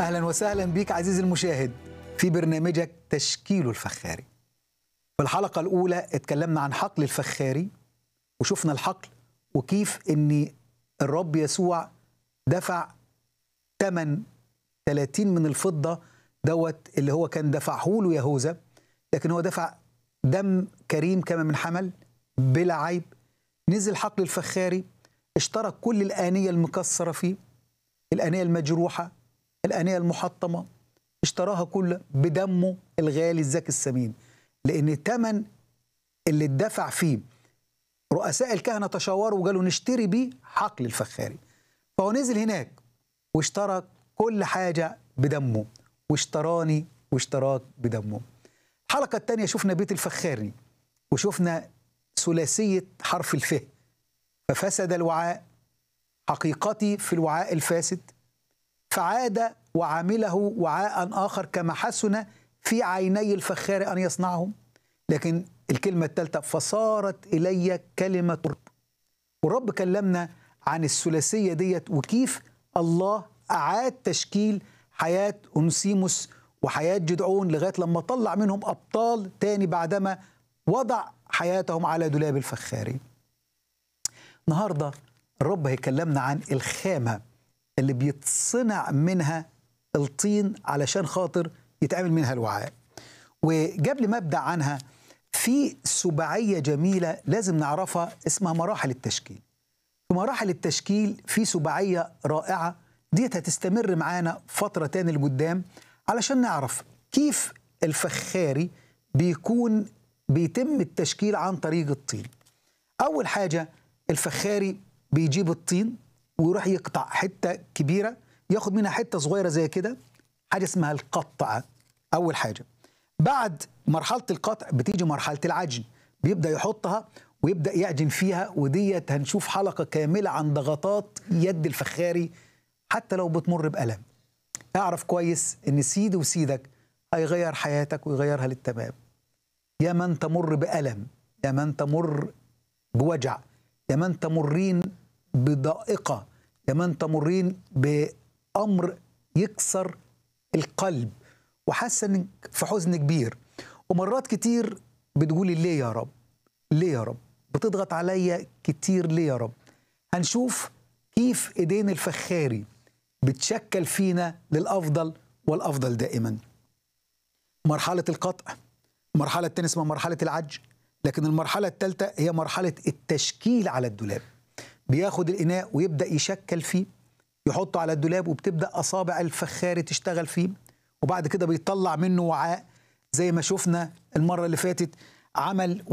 اهلا وسهلا بك عزيزي المشاهد في برنامجك تشكيل الفخاري. في الحلقه الاولى اتكلمنا عن حقل الفخاري وشفنا الحقل وكيف ان الرب يسوع دفع ثمن 30 من الفضه دوت اللي هو كان دفعه له يهوذا لكن هو دفع دم كريم كما من حمل بلا عيب نزل حقل الفخاري اشترى كل الآنية المكسرة فيه الآنية المجروحة الآنية المحطمة اشتراها كلها بدمه الغالي الزكي الثمين لأن الثمن اللي اتدفع فيه رؤساء الكهنة تشاوروا وقالوا نشتري بيه حقل الفخاري فهو نزل هناك واشترى كل حاجة بدمه واشتراني واشتراك بدمه الحلقة الثانية شفنا بيت الفخاري وشفنا ثلاثية حرف الف ففسد الوعاء حقيقتي في الوعاء الفاسد فعاد وعامله وعاء آخر كما حسن في عيني الفخار أن يصنعه لكن الكلمة الثالثة فصارت إلي كلمة رب والرب كلمنا عن الثلاثية ديت وكيف الله أعاد تشكيل حياة أنسيموس وحياة جدعون لغاية لما طلع منهم أبطال تاني بعدما وضع حياتهم على دولاب الفخاري النهاردة الرب هيكلمنا عن الخامة اللي بيتصنع منها الطين علشان خاطر يتعمل منها الوعاء وقبل ما ابدا عنها في سباعيه جميله لازم نعرفها اسمها مراحل التشكيل في مراحل التشكيل في سباعيه رائعه ديت هتستمر معانا فتره تاني لقدام علشان نعرف كيف الفخاري بيكون بيتم التشكيل عن طريق الطين اول حاجه الفخاري بيجيب الطين ويروح يقطع حته كبيره ياخد منها حته صغيره زي كده حاجه اسمها القطع اول حاجه بعد مرحله القطع بتيجي مرحله العجن بيبدا يحطها ويبدا يعجن فيها وديت هنشوف حلقه كامله عن ضغطات يد الفخاري حتى لو بتمر بالم اعرف كويس ان سيدي وسيدك هيغير حياتك ويغيرها للتمام يا من تمر بالم يا من تمر بوجع يا من تمرين بضائقه يا من تمرين بامر يكسر القلب وحاسه انك في حزن كبير ومرات كتير بتقولي ليه يا رب ليه يا رب بتضغط عليا كتير ليه يا رب هنشوف كيف ايدين الفخاري بتشكل فينا للافضل والافضل دائما مرحله القطع المرحله الثانيه اسمها مرحله العج لكن المرحله الثالثه هي مرحله التشكيل على الدولاب بياخد الاناء ويبدا يشكل فيه يحطه على الدولاب وبتبدا اصابع الفخاري تشتغل فيه وبعد كده بيطلع منه وعاء زي ما شفنا المره اللي فاتت عمل